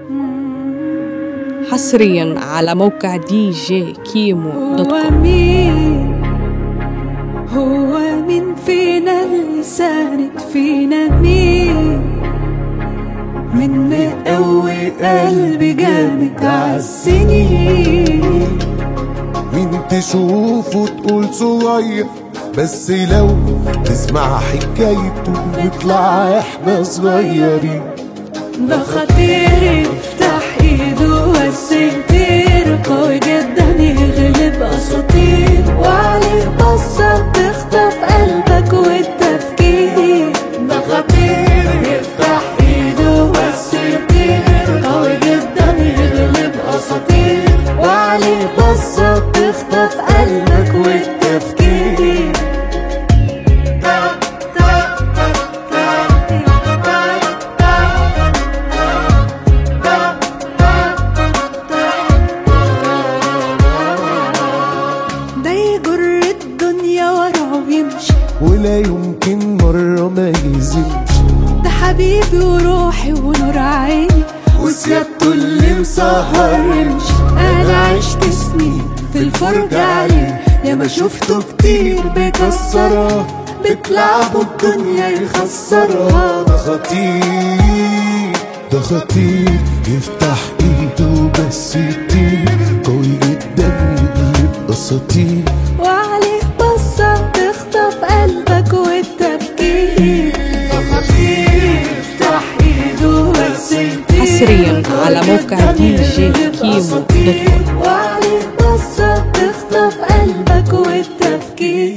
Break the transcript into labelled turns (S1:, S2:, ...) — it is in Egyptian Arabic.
S1: حصريا على موقع دي جي كيمو دوت
S2: هو
S1: كوم
S2: مين هو مين فينا اللي ساند فينا مين من مقوي قلبي جامد عالسنين
S3: مين تشوفه تقول صغير بس لو تسمع حكايته نطلع احنا صغيرين
S2: ده خطير يفتح ايده بس كتير قوي جدا يغلب اساطير وعليه بصة تخطف قلبك والتفكير ده خطير يفتح ايده بس كتير قوي جدا يغلب اساطير وعليه بصة تخطف قلبك والتفكير ده يجر الدنيا وراه ويمشي
S3: ولا يمكن مرة ما يزيدش
S2: ده حبيبي وروحي ونور عيني وسيادته اللي مسهر يمشي انا عشت سنين في الفرجة عليه يا ما شفته كتير بيكسرها بتلعبوا الدنيا يخسرها
S3: ده خطير ده خطير يفتح ايده بس يطير قوي جدا يقلب اساطير
S2: وعليه بصة تخطف قلبك والتفكير ده خطير يفتح ايده بس يطير
S1: حصرياً على موقع دي جي كيمو دوت كوم.
S2: وعليه بصة تخطف قلبك والتفكير